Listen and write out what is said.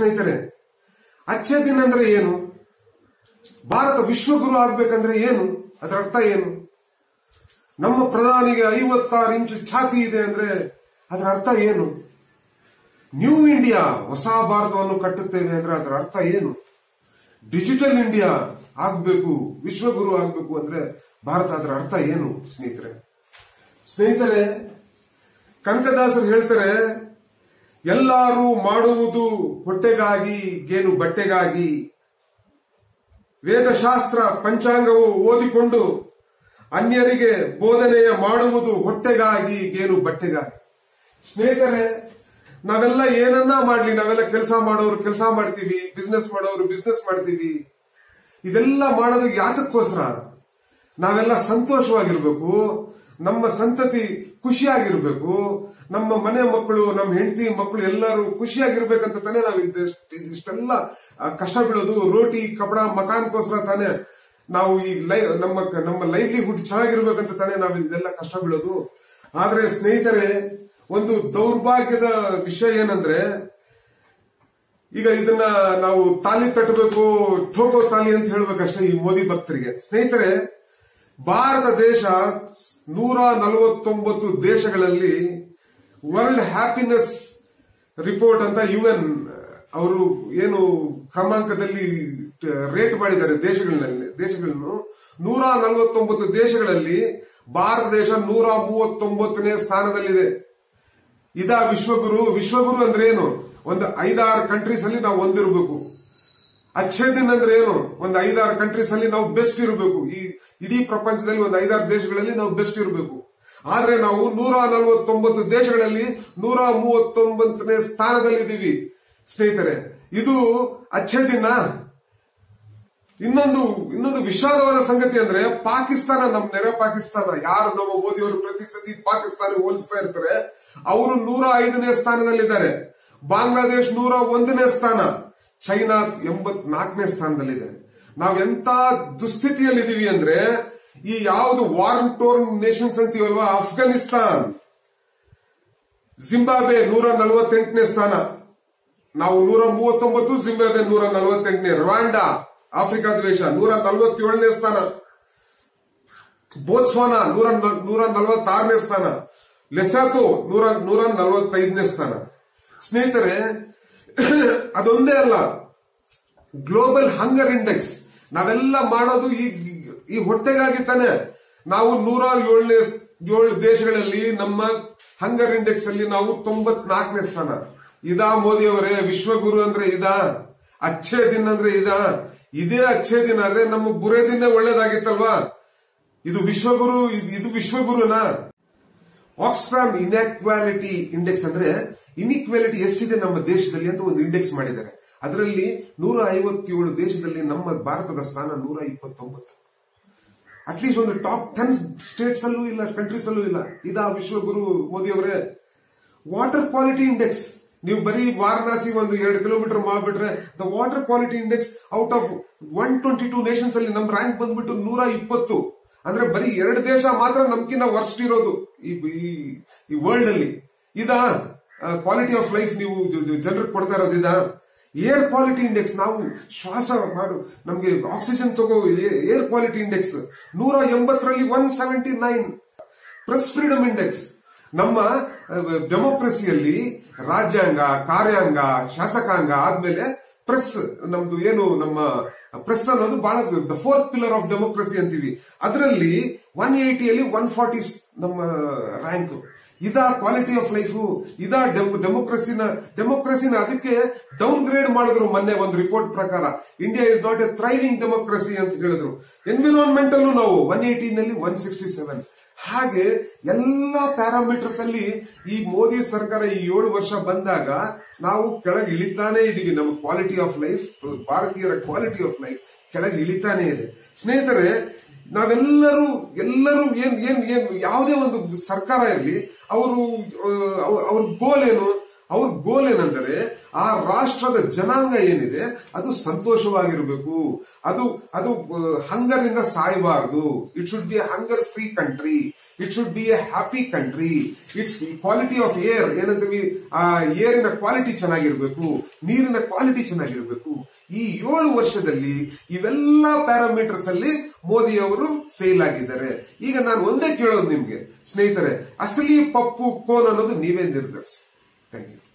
ಸ್ನೇಹಿತರೆ ಅಚ್ಚೆ ದಿನ ಅಂದ್ರೆ ಏನು ಭಾರತ ವಿಶ್ವಗುರು ಆಗ್ಬೇಕಂದ್ರೆ ಏನು ಅದರ ಅರ್ಥ ಏನು ನಮ್ಮ ಪ್ರಧಾನಿಗೆ ಐವತ್ತಾರು ಇಂಚು ಛಾತಿ ಇದೆ ಅಂದ್ರೆ ಅದರ ಅರ್ಥ ಏನು ನ್ಯೂ ಇಂಡಿಯಾ ಹೊಸ ಭಾರತವನ್ನು ಕಟ್ಟುತ್ತೇವೆ ಅಂದ್ರೆ ಅದರ ಅರ್ಥ ಏನು ಡಿಜಿಟಲ್ ಇಂಡಿಯಾ ಆಗ್ಬೇಕು ವಿಶ್ವಗುರು ಆಗ್ಬೇಕು ಅಂದ್ರೆ ಭಾರತ ಅದರ ಅರ್ಥ ಏನು ಸ್ನೇಹಿತರೆ ಸ್ನೇಹಿತರೆ ಕನಕದಾಸರು ಹೇಳ್ತಾರೆ ಎಲ್ಲರೂ ಮಾಡುವುದು ಹೊಟ್ಟೆಗಾಗಿ ಗೇನು ಬಟ್ಟೆಗಾಗಿ ವೇದಶಾಸ್ತ್ರ ಪಂಚಾಂಗವು ಓದಿಕೊಂಡು ಅನ್ಯರಿಗೆ ಬೋಧನೆಯ ಮಾಡುವುದು ಹೊಟ್ಟೆಗಾಗಿ ಗೇನು ಬಟ್ಟೆಗಾಗಿ ಸ್ನೇಹಿತರೆ ನಾವೆಲ್ಲ ಏನನ್ನ ಮಾಡ್ಲಿ ನಾವೆಲ್ಲ ಕೆಲಸ ಮಾಡೋರು ಕೆಲಸ ಮಾಡ್ತೀವಿ ಬಿಸ್ನೆಸ್ ಮಾಡೋರು ಬಿಸ್ನೆಸ್ ಮಾಡ್ತೀವಿ ಇದೆಲ್ಲ ಮಾಡೋದು ಯಾತಕ್ಕೋಸ್ಕರ ನಾವೆಲ್ಲ ಸಂತೋಷವಾಗಿರ್ಬೇಕು ನಮ್ಮ ಸಂತತಿ ಖುಷಿಯಾಗಿರ್ಬೇಕು ನಮ್ಮ ಮನೆ ಮಕ್ಕಳು ನಮ್ಮ ಹೆಂಡತಿ ಮಕ್ಕಳು ಎಲ್ಲರೂ ಖುಷಿಯಾಗಿರ್ಬೇಕಂತ ತಾನೇ ನಾವು ಇದಿಷ್ಟು- ಇದಿಷ್ಟೆಲ್ಲ ಆ, ಕಷ್ಟ ಬೀಳೋದು ರೋಟಿ ಕಪಡ ಮಕಾನ್ಗೋಸ್ಕರ ತಾನೇ ನಾವು ಈ ಲೈ ನಮ್ಮ ನಮ್ಮ ಲೈವ್ಲಿಹುಡ್ ಚೆನ್ನಾಗಿರ್ಬೇಕಂತ ತಾನೇ ನಾವು ಇದೆಲ್ಲ ಕಷ್ಟ ಬೀಳೋದು ಆದ್ರೆ ಸ್ನೇಹಿತರೆ ಒಂದು ದೌರ್ಭಾಗ್ಯದ ವಿಷಯ ಏನಂದ್ರೆ ಈಗ ಇದನ್ನ ನಾವು ತಾಲಿ ತಟ್ಟಬೇಕು ಠೋಕೋ ತಾಲಿ ಅಂತ ಹೇಳ್ಬೇಕಷ್ಟೇ ಈ ಮೋದಿ ಭಕ್ತರಿಗೆ ಸ್ನೇಹಿತರೆ ಭಾರತ ದೇಶ ನೂರ ನಲವತ್ತೊಂಬತ್ತು ದೇಶಗಳಲ್ಲಿ ವರ್ಲ್ಡ್ ಹ್ಯಾಪಿನೆಸ್ ರಿಪೋರ್ಟ್ ಅಂತ ಯು ಎನ್ ಅವರು ಏನು ಕ್ರಮಾಂಕದಲ್ಲಿ ರೇಟ್ ಮಾಡಿದ್ದಾರೆ ದೇಶಗಳಲ್ಲಿ ದೇಶಗಳನ್ನು ನೂರ ನಲವತ್ತೊಂಬತ್ತು ದೇಶಗಳಲ್ಲಿ ಭಾರತ ದೇಶ ನೂರ ಮೂವತ್ತೊಂಬತ್ತನೇ ಸ್ಥಾನದಲ್ಲಿದೆ ಇದಾ ವಿಶ್ವಗುರು ವಿಶ್ವಗುರು ಅಂದ್ರೆ ಏನು ಒಂದು ಐದಾರು ಕಂಟ್ರೀಸ್ ಅಲ್ಲಿ ನಾವು ಒಂದಿರಬೇಕು ಅಚ್ಚೇ ದಿನ ಅಂದ್ರೆ ಏನು ಒಂದು ಐದಾರು ಕಂಟ್ರೀಸ್ ಅಲ್ಲಿ ನಾವು ಬೆಸ್ಟ್ ಇರಬೇಕು ಈ ಇಡೀ ಪ್ರಪಂಚದಲ್ಲಿ ಒಂದು ಐದಾರು ದೇಶಗಳಲ್ಲಿ ನಾವು ಬೆಸ್ಟ್ ಇರಬೇಕು ಆದ್ರೆ ನಾವು ನೂರ ನಲವತ್ತೊಂಬತ್ತು ದೇಶಗಳಲ್ಲಿ ನೂರ ಮೂವತ್ತೊಂಬತ್ತನೇ ಸ್ಥಾನದಲ್ಲಿದ್ದೀವಿ ಸ್ನೇಹಿತರೆ ಇದು ಅಚ್ಚೇ ದಿನ ಇನ್ನೊಂದು ಇನ್ನೊಂದು ವಿಷಾದವಾದ ಸಂಗತಿ ಅಂದ್ರೆ ಪಾಕಿಸ್ತಾನ ನಮ್ ನೆರೆ ಪಾಕಿಸ್ತಾನ ಯಾರು ನಮ್ಮ ಮೋದಿಯವರು ಪ್ರತಿ ಸತಿ ಪಾಕಿಸ್ತಾನ ಹೋಲಿಸ್ತಾ ಇರ್ತಾರೆ ಅವರು ನೂರ ಐದನೇ ಸ್ಥಾನದಲ್ಲಿದ್ದಾರೆ ಬಾಂಗ್ಲಾದೇಶ್ ನೂರ ಒಂದನೇ ಸ್ಥಾನ ಚೈನಾ ಎಂಬತ್ನಾಲ್ಕನೇ ಸ್ಥಾನದಲ್ಲಿದೆ ನಾವ್ ಎಂತ ದುಸ್ಥಿತಿಯಲ್ಲಿದ್ದೀವಿ ಅಂದ್ರೆ ಈ ಯಾವುದು ವಾರ್ ಟೋರ್ನ್ ನೇಷನ್ಸ್ ಅಂತೀವಲ್ವಾ ಅಫ್ಘಾನಿಸ್ತಾನ್ ಜಿಂಬಾಬ್ವೆ ನೂರ ನಲವತ್ತೆಂಟನೇ ಸ್ಥಾನ ನಾವು ನೂರ ಮೂವತ್ತೊಂಬತ್ತು ಜಿಂಬಾಬ್ವೆ ನೂರ ನಲವತ್ತೆಂಟನೇ ರವಾಂಡಾ ಆಫ್ರಿಕಾ ದೇಶ ನೂರ ನಲವತ್ತೇಳನೇ ಸ್ಥಾನ ಬೋತ್ಸ್ವಾನ ನೂರ ನೂರ ನಲವತ್ತಾರನೇ ಸ್ಥಾನ ಲೆಸಾತೋ ನೂರ ನೂರ ನಲವತ್ತೈದನೇ ಸ್ಥಾನ ಸ್ನೇಹಿತರೆ ಅದೊಂದೇ ಅಲ್ಲ ಗ್ಲೋಬಲ್ ಹಂಗರ್ ಇಂಡೆಕ್ಸ್ ನಾವೆಲ್ಲ ಮಾಡೋದು ಈ ಈ ಹೊಟ್ಟೆಗಾಗಿ ತಾನೆ ನಾವು ನೂರ ಏಳನೇ ಏಳು ದೇಶಗಳಲ್ಲಿ ನಮ್ಮ ಹಂಗರ್ ಇಂಡೆಕ್ಸ್ ಅಲ್ಲಿ ನಾವು ತೊಂಬತ್ನಾಲ್ಕನೇ ಸ್ಥಾನ ಇದಾ ಮೋದಿ ಅವರೇ ವಿಶ್ವಗುರು ಅಂದ್ರೆ ಇದಾ ಅಚ್ಚೇ ದಿನ ಅಂದ್ರೆ ಇದಾ ಇದೇ ಅಚ್ಚೇ ದಿನ ಅಂದ್ರೆ ನಮ್ಮ ಬುರೇ ದಿನ ಒಳ್ಳೇದಾಗಿತ್ತಲ್ವಾ ಇದು ವಿಶ್ವಗುರು ಇದು- ಇದು ವಿಶ್ವಗುರುನಾ ಆಕ್ಸ್ಫ್ಯಾಮ್ ಇನ್ಆಕ್ವಾಲಿಟಿ ಇಂಡೆಕ್ಸ್ ಅಂದ್ರೆ ಇನ್ಇಕ್ವಾಲಿಟಿ ಎಷ್ಟಿದೆ ನಮ್ಮ ದೇಶದಲ್ಲಿ ಅಂತ ಒಂದು ಇಂಡೆಕ್ಸ್ ಮಾಡಿದ್ದಾರೆ ಅದರಲ್ಲಿ ನೂರ ಐವತ್ತೇಳು ದೇಶದಲ್ಲಿ ನಮ್ಮ ಭಾರತದ ಸ್ಥಾನ ನೂರ ಇಪ್ಪತ್ತೊಂಬತ್ತು ಅಟ್ಲೀಸ್ಟ್ ಒಂದು ಟಾಪ್ ಟೆನ್ ಸ್ಟೇಟ್ಸ್ ಅಲ್ಲೂ ಇಲ್ಲ ಕಂಟ್ರೀಸ್ ಅಲ್ಲೂ ಇಲ್ಲ ಇದಾ ವಿಶ್ವಗುರು ಮೋದಿ ಅವರೇ ವಾಟರ್ ಕ್ವಾಲಿಟಿ ಇಂಡೆಕ್ಸ್ ನೀವು ಬರೀ ವಾರಣಾಸಿ ಒಂದು ಎರಡು ಕಿಲೋಮೀಟರ್ ಮಾಡ್ಬಿಟ್ರೆ the water quality index out of one twenty two nations ಅಲ್ಲಿ ನಮ್ ರ್ಯಾಂಕ್ ಬಂದ್ಬಿಟ್ಟು ನೂರ ಇಪ್ಪತ್ತು ಅಂದ್ರೆ ಬರೀ ಎರಡು ದೇಶ ಮಾತ್ರ ನಮ್ಕಿನ್ನ ವರ್ಸ್ಟ್ ಇರೋದು ಈ ಈ- ಈ ವರ್ಲ್ಡ್ ಅಲ್ಲಿ ಇದಾ ಕ್ವಾಲಿಟಿ ಆಫ್ ಲೈಫ್ ನೀವು ಜನರಿಗೆ ಕೊಡ್ತಾ ಇರೋದು ಇದಾ ಏರ್ ಕ್ವಾಲಿಟಿ ಇಂಡೆಕ್ಸ್ ನಾವು ಶ್ವಾಸ ಮಾಡು ನಮ್ಗೆ ಆಕ್ಸಿಜನ್ ತಗೋ ಏರ್ ಕ್ವಾಲಿಟಿ ಇಂಡೆಕ್ಸ್ ನೂರ ಎಂಬತ್ತರಲ್ಲಿ one seventy nine press freedom index ನಮ್ಮ ಡೆಮೋಕ್ರಸಿಯಲ್ಲಿ ರಾಜ್ಯಾಂಗ ಕಾರ್ಯಾಂಗ ಶಾಸಕಾಂಗ ಆದ್ಮೇಲೆ ಪ್ರೆಸ್ ನಮ್ದು ಏನು ನಮ್ಮ ಪ್ರೆಸ್ ಅನ್ನೋದು ಬಹಳ the fourth pillar of democracy ಅಂತೀವಿ ಅದರಲ್ಲಿ ಒನ್ ಏಟಿಯಲ್ಲಿ ಒನ್ ಫಾರ್ಟಿ ನಮ್ಮ ರ್ಯಾಂಕ್ ಇದಾ ಕ್ವಾಲಿಟಿ ಆಫ್ ಲೈಫು ಇದಾ ಡೆಮೋಕ್ರಸಿನ ಡೆಮೋಕ್ರಸಿನ ಅದಕ್ಕೆ ಡೌನ್ ಗ್ರೇಡ್ ಮಾಡಿದ್ರು ಮೊನ್ನೆ ಒಂದು ರಿಪೋರ್ಟ್ ಪ್ರಕಾರ India is not a thriving democracy ಅಂತ ಹೇಳಿದ್ರು ಎನ್ವಿರಾನ್ಮೆಂಟ್ ಅಲ್ಲೂ ನಾವು ಒನ್ ನಲ್ಲಿ ಒನ್ ಸಿಕ್ಸ್ಟಿ ಸೆವೆನ್ ಹಾಗೆ ಎಲ್ಲಾ ಪ್ಯಾರಾಮೀಟರ್ಸ್ ಅಲ್ಲಿ ಈ ಮೋದಿ ಸರ್ಕಾರ ಈ ಏಳು ವರ್ಷ ಬಂದಾಗ ನಾವು ಕೆಳಗೆ ಇಳಿತಾನೇ ಇದೀವಿ ನಮ್ಮ ಕ್ವಾಲಿಟಿ ಆಫ್ ಲೈಫ್ ಭಾರತೀಯರ ಕ್ವಾಲಿಟಿ ಆಫ್ ಲೈಫ್ ಕೆಳಗೆ ಇಳಿತಾನೇ ಇದೆ ಸ್ನೇಹಿತರೆ ನಾವೆಲ್ಲರೂ ಎಲ್ಲರೂ ಏನ್ ಏನ್ ಏನ್ ಯಾವುದೇ ಒಂದು ಸರ್ಕಾರ ಇರಲಿ ಅವರು ಅವ್ರ ಗೋಲ್ ಏನು ಅವ್ರ ಗೋಲ್ ಏನಂದರೆ ಆ ರಾಷ್ಟ್ರದ ಜನಾಂಗ ಏನಿದೆ ಅದು ಸಂತೋಷವಾಗಿರ್ಬೇಕು ಅದು ಅದು ಹಂಗರ್ ಇಂದ ಸಾಯಬಾರದು it should be hunger free country it should be a happy country it's quality of air ಏನಂತೀವಿ ಆ ಏರಿನ ಕ್ವಾಲಿಟಿ ಚೆನ್ನಾಗಿರ್ಬೇಕು ನೀರಿನ ಕ್ವಾಲಿಟಿ ಚೆನ್ನಾಗಿರ್ಬೇಕು ಈ ಏಳು ವರ್ಷದಲ್ಲಿ ಇವೆಲ್ಲ ಪ್ಯಾರಾಮೀಟರ್ಸ್ ಅಲ್ಲಿ ಮೋದಿ ಅವರು ಫೇಲ್ ಆಗಿದ್ದಾರೆ ಈಗ ನಾನು ಒಂದೇ ಕೇಳೋದು ನಿಮ್ಗೆ ಸ್ನೇಹಿತರೆ ಅಸಲಿ ಪಪ್ಪು ಕೋನ್ ಅನ್ನೋದು ನೀವೇ ನಿರ್ಧರಿಸಿ ಥ್ಯಾಂಕ್ ಯು